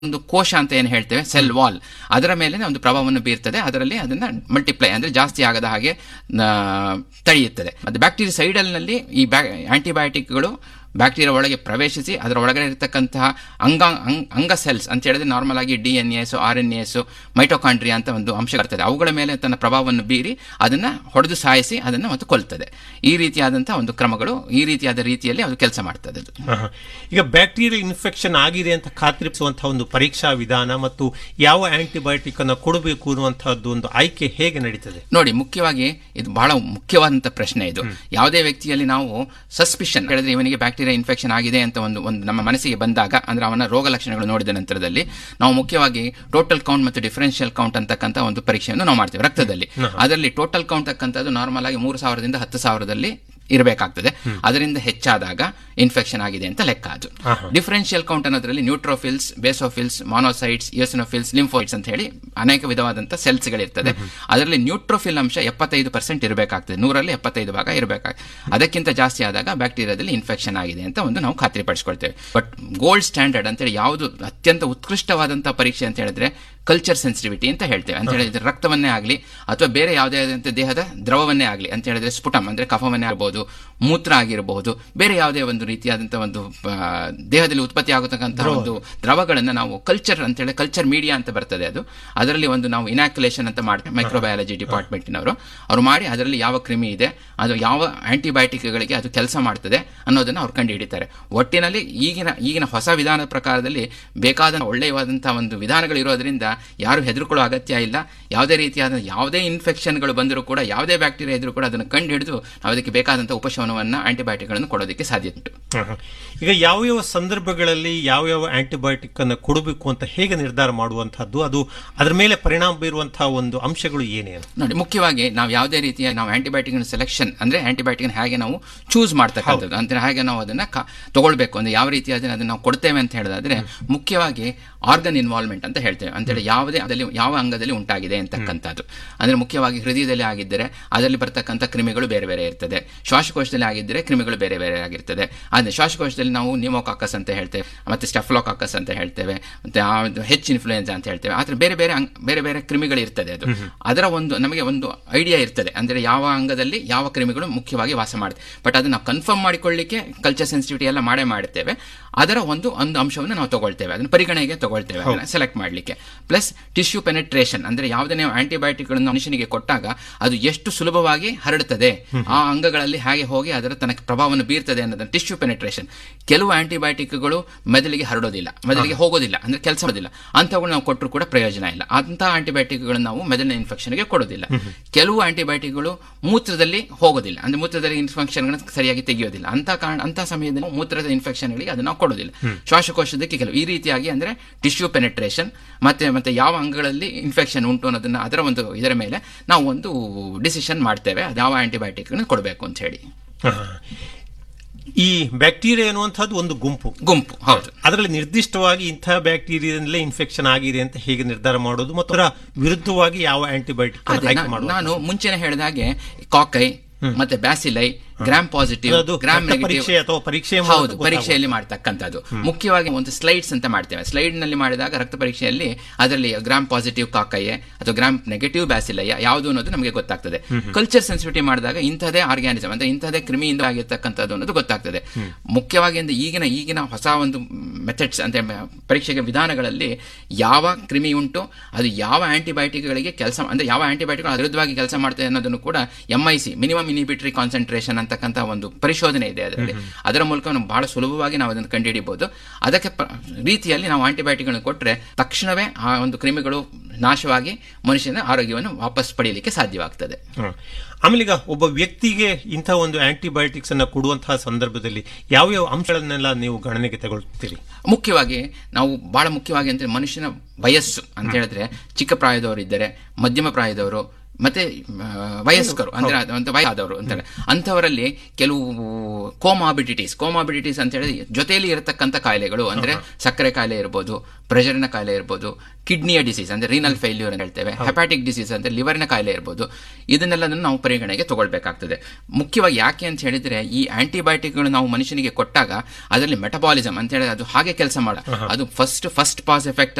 ಒಂದು ಕೋಶ ಅಂತ ಏನು ಹೇಳ್ತೇವೆ ಸೆಲ್ ವಾಲ್ ಅದರ ಮೇಲೆ ಒಂದು ಪ್ರಭಾವವನ್ನು ಬೀರ್ತದೆ ಅದರಲ್ಲಿ ಅದನ್ನ ಮಲ್ಟಿಪ್ಲೈ ಅಂದ್ರೆ ಜಾಸ್ತಿ ಆಗದ ಹಾಗೆ ಆ, ತಡೆಯುತ್ತದೆ ಮತ್ತೆ ಬ್ಯಾಕ್ಟೀರಿಯಾ ಸೈಡಲ್ನಲ್ಲಿ ಈ ಆಂಟಿಬಯೋಟಿಕ್ಗಳು ಬ್ಯಾಕ್ಟೀರಿಯಾ ಒಳಗೆ ಪ್ರವೇಶಿಸಿ ಅದರ ಒಳಗಡೆ ಇರತಕ್ಕಂತಹ ಅಂಗ ಅಂಗ್- ಅಂಗ ಸೆಲ್ಸ್ ಅಂತ ಹೇಳಿದ್ರೆ ನಾರ್ಮಲ್ ಆಗಿ D N S R N S mitochondria ಅಂತ ಒಂದು ಅಂಶ ಬರ್ತದೆ ಅವುಗಳ ಮೇಲೆ ತನ್ನ ಪ್ರಭಾವವನ್ನು ಬೀರಿ ಅದನ್ನ ಹೊಡೆದು ಸಾಯಿಸಿ ಅದನ್ನು ಮತ್ತು ಕೊಲ್ತದೆ ಈ ರೀತಿಯಾದಂತಹ ಒಂದು ಕ್ರಮಗಳು ಈ ರೀತಿಯಾದ ರೀತಿಯಲ್ಲಿ ಅದು ಕೆಲಸ ಮಾಡ್ತದೆ ಅದು ಆಹಾ. ಈಗ ಬ್ಯಾಕ್ಟೀರಿಯಲ್ ಇನ್ಫೆಕ್ಷನ್ ಆಗಿದೆ ಅಂತ ಖಾತ್ರಿಪಡಿಸುವಂತಹ ಒಂದು ಪರೀಕ್ಷಾ ವಿಧಾನ ಮತ್ತು ಯಾವ ಆಂಟಿಬಯೋಟಿಕ್ ಅನ್ನು ಕೊಡಬೇಕು ಅನ್ನುವಂತಹದ್ದು ಒಂದು ಆಯ್ಕೆ ಹೇಗೆ ನಡೀತದೆ ನೋಡಿ ಮುಖ್ಯವಾಗಿ ಇದು ಬಹಳ ಮುಖ್ಯವಾದಂತ ಪ್ರಶ್ನೆ ಇದು ಯಾವುದೇ ವ್ಯಕ್ತಿಯಲ್ಲಿ ನಾವು ಸಸ್ಪಿಷನ್ ಹೇಳಿದ್ರೆ ಇವನಿಗೆ ಬ್ಯಾಕ್ಟೀರಿಯಾ ಇನ್ಫೆಕ್ಷನ್ ಆಗಿದೆ ಅಂತ ಒಂದು ಒಂದು ನಮ್ಮ ಮನಸ್ಸಿಗೆ ಬಂದಾಗ ಅಂದ್ರೆ ಅವನ ರೋಗ ಲಕ್ಷಣಗಳು ನೋಡಿದ ನಂತರದಲ್ಲಿ ನಾವು ಮುಖ್ಯವಾಗಿ ಟೋಟಲ್ ಕೌಂಟ್ ಮತ್ತು ಡಿಫರೆನ್ಷಿಯಲ್ ಕೌಂಟ್ ಅಂತಕ್ಕಂಥ ಒಂದು ಪರೀಕ್ಷೆಯನ್ನು ನಾವು ಮಾಡ್ತೇವೆ ರಕ್ತದಲ್ಲಿ ಅದರಲ್ಲಿ ಟೋಟಲ್ ಕೌಂಟ್ ತಕ್ಕಂಥದ್ದು ನಾರ್ಮಲ್ ಆಗಿ ಮೂರು ಸಾವಿರದಿಂದ ಹತ್ತು ಸಾವಿರದಲ್ಲಿ ಇರಬೇಕಾಗ್ತದೆ ಅದರಿಂದ ಹೆಚ್ಚಾದಾಗ ಇನ್ಫೆಕ್ಷನ್ ಆಗಿದೆ ಅಂತ ಲೆಕ್ಕ ಅದು ಡಿಫರೆನ್ಷಿಯಲ್ ಕೌಂಟ್ ಅನ್ನೋದ್ರಲ್ಲಿ neutrophils basophils monocytes eosinophils lymphocytes ಅಂತ ಹೇಳಿ ಅನೇಕ ವಿಧವಾದಂತಹ ಸೆಲ್ಸ್ಗಳಿರ್ತದೆ ಅದರಲ್ಲಿ ನ್ಯೂಟ್ರೋಫಿಲ್ ಅಂಶ ಎಪ್ಪತ್ತೈದು ಪರ್ಸೆಂಟ್ ಇರಬೇಕಾಗ್ತದೆ ನೂರಲ್ಲಿ ಎಪ್ಪತ್ತೈದು ಭಾಗ ಇರಬೇಕಾಗ್ತದೆ ಅದಕ್ಕಿಂತ ಜಾಸ್ತಿ ಆದಾಗ ಬ್ಯಾಕ್ಟೀರಿಯಾದಲ್ಲಿ ಇನ್ಫೆಕ್ಷನ್ ಆಗಿದೆ ಅಂತ ಒಂದು ನಾವು ಖಾತ್ರಿಪಡಿಸ್ಕೊಳ್ತೇವೆ ಬಟ್ ಗೋಲ್ಡ್ ಸ್ಟ್ಯಾಂಡರ್ಡ್ ಅಂತೇಳಿ ಯಾವುದು ಅತ್ಯಂತ ಉತ್ಕೃಷ್ಟವಾದಂತಹ ಪರೀಕ್ಷೆ ಅಂತ ಹೇಳಿದ್ರೆ ಕಲ್ಚರ್ ಸೆನ್ಸಿಟಿವಿಟಿ ಅಂತ ಹೇಳ್ತೇವೆ ಅಂತ ಹೇಳಿದ್ರೆ ರಕ್ತವನ್ನೇ ಆಗಲಿ ಅಥವಾ ಬೇರೆ ಯಾವುದೇ ಆದಂಥ ದೇಹದ ದ್ರವವನ್ನೇ ಆಗಲಿ ಅಂತ ಹೇಳಿದ್ರೆ ಸ್ಫುಟಂ ಅಂದ್ರೆ ಕಫವನ್ನೇ ಆಗಬಹುದು ಮೂತ್ರ ಆಗಿರಬಹುದು ಬೇರೆ ಯಾವುದೇ ಒಂದು ರೀತಿಯಾದಂತಹ ಒಂದು ಆ, ದೇಹದಲ್ಲಿ ಉತ್ಪತ್ತಿ ಆಗತಕ್ಕಂತಹ ಒಂದು ದ್ರವಗಳನ್ನು ನಾವು ಕಲ್ಚರ್ ಅಂತ ಹೇಳಿ ಕಲ್ಚರ್ ಮೀಡಿಯಾ ಅಂತ ಬರ್ತದೆ ಅದು ಅದರಲ್ಲಿ ಒಂದು ನಾವು ಇನಾಕ್ಯುಲೇಷನ್ ಅಂತ ಮಾಡ್ತೇವೆ ಮೈಕ್ರೋಬಯಾಲಜಿ ಡಿಪಾರ್ಟ್ಮೆಂಟಿನವರು ಅವರು ಮಾಡಿ ಅದರಲ್ಲಿ ಯಾವ ಕ್ರಿಮಿ ಇದೆ ಅದು ಯಾವ ಆಂಟಿಬಯೋಟಿಕ್ಗಳಿಗೆ ಅದು ಕೆಲಸ ಮಾಡ್ತದೆ ಅನ್ನೋದನ್ನು ಅವ್ರು ಕಂಡು ಹಿಡಿತಾರೆ ಒಟ್ಟಿನಲ್ಲಿ ಈಗಿನ ಈಗಿನ ಹೊಸ ವಿಧಾನದ ಪ್ರಕಾರದಲ್ಲಿ ಬೇಕಾದ ಒಳ್ಳೆಯವಾದಂತಹ ಒಂದು ವಿಧಾನಗಳು ಇರೋದ್ರಿಂದ ಯಾರು ಹೆದರ್ಕೊಳ್ಳೋ ಅಗತ್ಯ ಇಲ್ಲ ಯಾವುದೇ ರೀತಿಯಾದ ಯಾವುದೇ ಇನ್ಫೆಕ್ಷನ್ಗಳು ಬಂದರೂ ಕೂಡ ಯಾವುದೇ ಬ್ಯಾಕ್ಟೀರಿಯಾ ಇದ್ರೂ ಕೂಡ ಅದನ್ನು ಕಂಡು ಹಿಡಿದು ನಾವು ಅದಕ್ಕೆ ಬೇಕಾದಂತಹ ಉಪಶಮನವನ್ನು ಆಂಟಿಬಯೋಟಿಕ್ಗಳನ್ನು ಕೊಡೋದಕ್ಕೆ ಸಾಧ್ಯ ಉಂಟು ಆಹಾ. ಈಗ ಯಾವ ಯಾವ ಸಂದರ್ಭಗಳಲ್ಲಿ ಯಾವ ಯಾವ ಆಂಟಿಬಯೋಟಿಕ್ ಅನ್ನು ಕೊಡಬೇಕು ಅಂತ ಹೇಗೆ ನಿರ್ಧಾರ ಮಾಡುವಂತಹದ್ದು ಅದು ಅದರ ಮೇಲೆ ಪರಿಣಾಮ ಬೀರುವಂತಹ ಒಂದು ಅಂಶಗಳು ಏನೇನು ನೋಡಿ ಮುಖ್ಯವಾಗಿ ನಾವು ಯಾವುದೇ ರೀತಿಯ ನಾವು ಆಂಟಿಬಯೋಟಿಕ್ ಸೆಲೆಕ್ಷನ್ ಅಂದ್ರೆ ಆಂಟಿಬಯೋಟಿಕ್ ಹೇಗೆ ನಾವು ಚೂಸ್ ಮಾಡ್ತಕ್ಕಂಥದ್ದು ಅಂದ್ರೆ ಹಾಗೆ ನಾವು ಅದನ್ನ ಕ- ತಗೊಳ್ಬೇಕು ಅಂದ್ರೆ ಯಾವ ರೀತಿಯಾದ ಅದನ್ನ ನಾವು ಕೊಡ್ತೇವೆ ಅಂತ ಹೇಳಿದ್ರೆ ಮುಖ್ಯವಾಗಿ ಆರ್ಗನ್ ಇನ್ವಾಲ್ವ್ಮೆಂಟ್ ಅಂತ ಹೇಳ್ತೇವೆ ಅಂತೇಳಿ ಯಾವುದೇ ಅದರಲ್ಲಿ ಯಾವ ಅಂಗದಲ್ಲಿ ಉಂಟಾಗಿದೆ ಅಂತಕ್ಕಂಥದ್ದು ಅಂದ್ರೆ ಮುಖ್ಯವಾಗಿ ಹೃದಯದಲ್ಲಿ ಆಗಿದ್ದರೆ ಅದರಲ್ಲಿ ಬರ್ತಕ್ಕಂಥ ಕ್ರಿಮಿಗಳು ಬೇರೆ ಬೇರೆ ಇರ್ತದೆ ಶ್ವಾಸಕೋಶದಲ್ಲಿ ಆಗಿದ್ದರೆ ಕ್ರಿಮಿಗಳು ಬೇರೆ ಬೇರೆ ಆಗಿರ್ತದೆ ಅಂದ್ರೆ ಶ್ವಾಸಕೋಶದಲ್ಲಿ ನಾವು ನಿಮೋಕಾಕಸ್ ಅಂತ ಹೇಳ್ತೇವೆ ಮತ್ತೆ ಸ್ಟೆಫ್ಲೋಕಾಕಸ್ ಅಂತ ಹೇಳ್ತೇವೆ ಮತ್ತೆ ಆ ಒಂದು ಹೆಚ್ ಇನ್ಫ್ಲೂಯೆನ್ಸಾ ಅಂತ ಹೇಳ್ತೇವೆ ಆದ್ರೆ ಬೇರೆ ಬೇರೆ ಅಂಗ್- ಬೇರೆ ಬೇರೆ ಕ್ರಿಮಿಗಳು ಇರ್ತದೆ ಅದು ಅದರ ಒಂದು ನಮಗೆ ಒಂದು ಐಡಿಯಾ ಇರ್ತದೆ ಅಂದ್ರೆ ಯಾವ ಅಂಗದಲ್ಲಿ ಯಾವ ಕ್ರಿಮಿಗಳು ಮುಖ್ಯವಾಗಿ ವಾಸ ಮಾಡುತ್ತೆ ಬಟ್ ಅದನ್ನ ನಾವು ಕನ್ಫರ್ಮ್ ಮಾಡಿಕೊಳ್ಳಿಕ್ಕೆ ಕಲ್ಚರ್ ಸೆನ್ಸಿಟಿವಿಟಿ ಎಲ್ಲ ಮಾಡೇ ಮಾಡುತ್ತೇವೆ ಅದರ ಒಂದು ಒಂದು ಅಂಶವನ್ನು ನಾವು ತಗೊಳ್ತೇವೆ ಅದನ್ನು ಪರಿಗಣನೆಗೆ ತಗೊಳ್ತೇವೆ ಅದನ್ನ ಸೆಲೆಕ್ಟ್ ಮಾಡಲಿಕ್ಕೆ ಪ್ಲಸ್ ಟಿಶ್ಯೂ ಪೆನೆಟ್ರೇಷನ್ ಅಂದ್ರೆ ಯಾವುದೇ ನೀವು ಆಂಟಿಬಯೋಟಿಕ್ಗಳನ್ನು ಮನುಷ್ಯನಿಗೆ ಕೊಟ್ಟಾಗ ಅದು ಎಷ್ಟು ಸುಲಭವಾಗಿ ಹರಡುತ್ತದೆ ಆ ಅಂಗಗಳಲ್ಲಿ ಹಾಗೆ ಹೋಗಿ ಅದರ ತನಕ ಪ್ರಭಾವವನ್ನು ಬೀರ್ತದೆ ಅನ್ನೋದನ್ನು ಟಿಶ್ಯೂ ಪೆನೆಟ್ರೇಷನ್ ಕೆಲವು ಆಂಟಿಬಯೋಟಿಕ್ಗಳು ಮೆದುಳಿಗೆ ಹರಡೋದಿಲ್ಲ ಮೆದುಳಿಗೆ ಹೋಗೋದಿಲ್ಲ ಅಂದ್ರೆ ಕೆಲಸ ಮಾಡೋದಿಲ್ಲ ಅಂಥವುಗಳು ನಾವು ಕೊಟ್ಟರು ಕೂಡ ಪ್ರಯೋಜನ ಇಲ್ಲ ಅಂತಹ ಆಂಟಿಬಯೋಟಿಕ್ಗಳನ್ನು ನಾವು ಮೆದುಳಿನ ಇನ್ಫೆಕ್ಷನ್ಗೆ ಕೊಡೋದಿಲ್ಲ ಕೆಲವು ಆಂಟಿಬಯೋಟಿಕ್ಗಳು ಮೂತ್ರದಲ್ಲಿ ಹೋಗೋದಿಲ್ಲ ಅಂದ್ರೆ ಮೂತ್ರದಲ್ಲಿ ಇನ್ಫೆಕ್ಷನ್ಗಳನ್ನು ಸರಿಯಾಗಿ ತೆಗೆಯೋದಿಲ್ಲ ಅಂತ ಕಾರಣ ಅಂತ ಸಮಯದಲ್ಲಿ ಮೂತ್ರದ ಇನ್ಫೆಕ್ಷನ್ಗಳಿಗೆ ಅದನ್ನು ನಾವು ಕೊಡೋದಿಲ್ಲ ಶ್ವಾಸಕೋಶದಕ್ಕೆ ಕೆಲವು ಈ ರೀತಿಯಾಗಿ ಅಂದ್ರೆ ಟಿಶ್ಯೂ ಪೆನೆಟ್ರೇಷನ್ ಮತ್ತೆ ಮತ್ತೆ ಯಾವ ಅಂಗಗಳಲ್ಲಿ ಇನ್ಫೆಕ್ಷನ್ ಉಂಟು ಅನ್ನೋದನ್ನ ಅದರ ಒಂದು ಇದರ ಮೇಲೆ ನಾವು ಒಂದು ಡಿಸಿಷನ್ ಮಾಡ್ತೇವೆ ಅದು ಯಾವ ಆಂಟಿಬಯೋಟಿಕ್ ಕೊಡಬೇಕು ಅಂತ ಹೇಳಿ ಆಹಾ. ಈ ಬ್ಯಾಕ್ಟೀರಿಯಾ ಎನ್ನುವಂತಹದ್ದು ಒಂದು ಗುಂಪು ಗುಂಪು ಹೌದು ಅದರಲ್ಲಿ ನಿರ್ದಿಷ್ಟವಾಗಿ ಇಂತಹ ಬ್ಯಾಕ್ಟೀರಿಯಾದಲ್ಲೇ ಇನ್ಫೆಕ್ಷನ್ ಆಗಿದೆ ಅಂತ ಹೇಗೆ ನಿರ್ಧಾರ ಮಾಡೋದು ಮತ್ತು ಅದರ ವಿರುದ್ಧವಾಗಿ ಯಾವ ಆಂಟಿಬಯೋಟಿಕ್ ಅದೇ ಆಯ್ಕೆ ನಾ- ಮಾಡೋದು ನಾನು ಮುಂಚೆನೆ ಹೇಳಿದ ಹಾಗೆ ಕಾಕೈ ಮತ್ತೆ ಬ್ಯಾಸಿಲೈ ಗ್ರಾಮ್ ಪಾಸಿಟಿವ್ ಅದು ಗ್ರಾಮ್ ರಕ್ತ ಪರೀಕ್ಷೆ ಅಥವಾ ಪರೀಕ್ಷೆಯ ಮೂಲಕ ಹೌದು ಗೊತ್ತಾಗುವುದು. ಪರೀಕ್ಷೆಯಲ್ಲಿ ಮಾಡ್ತಕ್ಕಂಥದ್ದು ಮುಖ್ಯವಾಗಿ ಒಂದು ಸ್ಲೈಡ್ಸ್ ಅಂತ ಮಾಡ್ತೇವೆ ಸ್ಲೈಡ್ ನಲ್ಲಿ ಮಾಡಿದಾಗ ರಕ್ತ ಪರೀಕ್ಷೆಯಲ್ಲಿ ಅದರಲ್ಲಿ ಗ್ರಾಮ್ ಪಾಸಿಟಿವ್ ಕಾಕಯ್ಯ ಅಥವಾ ಗ್ರಾಮ್ ನೆಗೆಟಿವ್ ಬ್ಯಾಸಿಲಯ್ಯ ಯಾವುದು ಅನ್ನೋದು ನಮಗೆ ಗೊತ್ತಾಗ್ತದೆ ಕಲ್ಚರ್ ಸೆನ್ಸಿಟಿವಿಟಿ ಮಾಡಿದಾಗ ಇಂಥದೇ ಆರ್ಗ್ಯಾನಿಸಮ್ ಅಂದ್ರೆ ಇಂಥದೇ ಕ್ರಿಮಿಯಿಂದ ಆಗಿರ್ತಕ್ಕಂಥದ್ದು ಅನ್ನೋದು ಗೊತ್ತಾಗ್ತದೆ ಮುಖ್ಯವಾಗಿ ಅಂದ್ರೆ ಈಗಿನ ಈಗಿನ ಹೊಸ ಒಂದು ಮೆಥಡ್ಸ್ ಅಂದ್ರೆ ಮ- ಪರೀಕ್ಷೆಗೆ ವಿಧಾನಗಳಲ್ಲಿ ಯಾವ ಕ್ರಿಮಿ ಉಂಟು ಅದು ಯಾವ ಆಂಟಿಬಯೋಟಿಕ್ಗಳಿಗೆ ಕೆಲಸ ಅಂದ್ರೆ ಯಾವ ಆಂಟಿಬಯೋಟಿಕ್ ವಿರುದ್ಧವಾಗಿ ಕೆಲಸ ಮಾಡ್ತದೆ ಅನ್ನೋದನ್ನು ಕೂಡ M I C minimum inhibitory concentration ಅಂತಕ್ಕಂಥ ಒಂದು ಪರಿಶೋಧನೆ ಇದೆ ಅದರಲ್ಲಿ ಅದರ ಮೂಲಕ ನಾವು ಬಹಳ ಸುಲಭವಾಗಿ ನಾವು ಅದನ್ನು ಕಂಡುಹಿಡಿಯಬಹುದು ಅದಕ್ಕೆ ಪ- ರೀತಿಯಲ್ಲಿ ನಾವು ಆಂಟಿಬಯೋಟಿಕ್ಗಳನ್ನು ಕೊಟ್ಟರೆ ತಕ್ಷಣವೇ ಆ ಒಂದು ಕ್ರಿಮಿಗಳು ನಾಶವಾಗಿ ಮನುಷ್ಯನ ಆರೋಗ್ಯವನ್ನು ವಾಪಸ್ ಪಡೆಯಲಿಕ್ಕೆ ಸಾಧ್ಯವಾಗ್ತದೆ ಹ್ಮ್. ಆಮೇಲೆ ಈಗ ಒಬ್ಬ ವ್ಯಕ್ತಿಗೆ ಇಂತಹ ಒಂದು ಆಂಟಿಬಯೋಟಿಕ್ಸ್ ಅನ್ನ ಕೊಡುವಂತಹ ಸಂದರ್ಭದಲ್ಲಿ ಯಾವ ಯಾವ ಅಂಶಗಳನ್ನೆಲ್ಲ ನೀವು ಗಣನೆಗೆ ತಗೊಳ್ತೀರಿ ಮುಖ್ಯವಾಗಿ ನಾವು ಬಹಳ ಮುಖ್ಯವಾಗಿ ಅಂತ ಮನುಷ್ಯನ ವಯಸ್ಸು ಅಂತ ಹೇಳಿದ್ರೆ ಚಿಕ್ಕ ಪ್ರಾಯದವರು ಇದ್ದರೆ ಮಧ್ಯಮ ಪ್ರಾಯದವರು ಮತ್ತೆ ಆ, ವಯಸ್ಕರು ಅಂದ್ರೆ ಅದು ಅಂತ ವಯಸ್ಸಾದವರು ಅಂತಾರೆ ಅಂಥವರಲ್ಲಿ ಕೆಲವು ಕೋಮಾಬಿಡಿಟೀಸ್ ಕೋಮಾಬಿಡಿಟೀಸ್ ಅಂತ ಹೇಳಿದ್ರೆ ಜೊತೆಯಲ್ಲಿ ಇರತಕ್ಕಂಥ ಕಾಯಿಲೆಗಳು ಅಂದ್ರೆ ಸಕ್ಕರೆ ಕಾಯಿಲೆ ಇರ್ಬೋದು ಪ್ರೆಷರ್ನ ಕಾಯಿಲೆ ಇರ್ಬೋದು ಕಿಡ್ನಿಯ ಡಿಸೀಸ್ ಅಂದ್ರೆ ರೀನಲ್ ಫೇಲ್ಯೂರ್ ಅಂತ ಹೇಳ್ತೇವೆ ಹೆಪಾಟಿಕ್ ಡಿಸೀಸ್ ಅಂದ್ರೆ ಲಿವರ್ನ ಕಾಯಿಲೆ ಇರ್ಬೋದು ಇದನ್ನೆಲ್ಲ ನಾವು ಪರಿಗಣನೆಗೆ ತಗೊಳ್ಬೇಕಾಗ್ತದೆ ಮುಖ್ಯವಾಗಿ ಯಾಕೆ ಅಂತ ಹೇಳಿದ್ರೆ ಈ ಆಂಟಿಬಯೋಟಿಕ್ಗಳು ನಾವು ಮನುಷ್ಯನಿಗೆ ಕೊಟ್ಟಾಗ ಅದರಲ್ಲಿ ಮೆಟಬಾಲಿಸಮ್ ಅಂತ ಹೇಳಿದ್ರೆ ಅದು ಹಾಗೆ ಕೆಲಸ ಮಾಡ ಅದು ಫಸ್ಟ್ ಫಸ್ಟ್ ಪಾಸ್ ಎಫೆಕ್ಟ್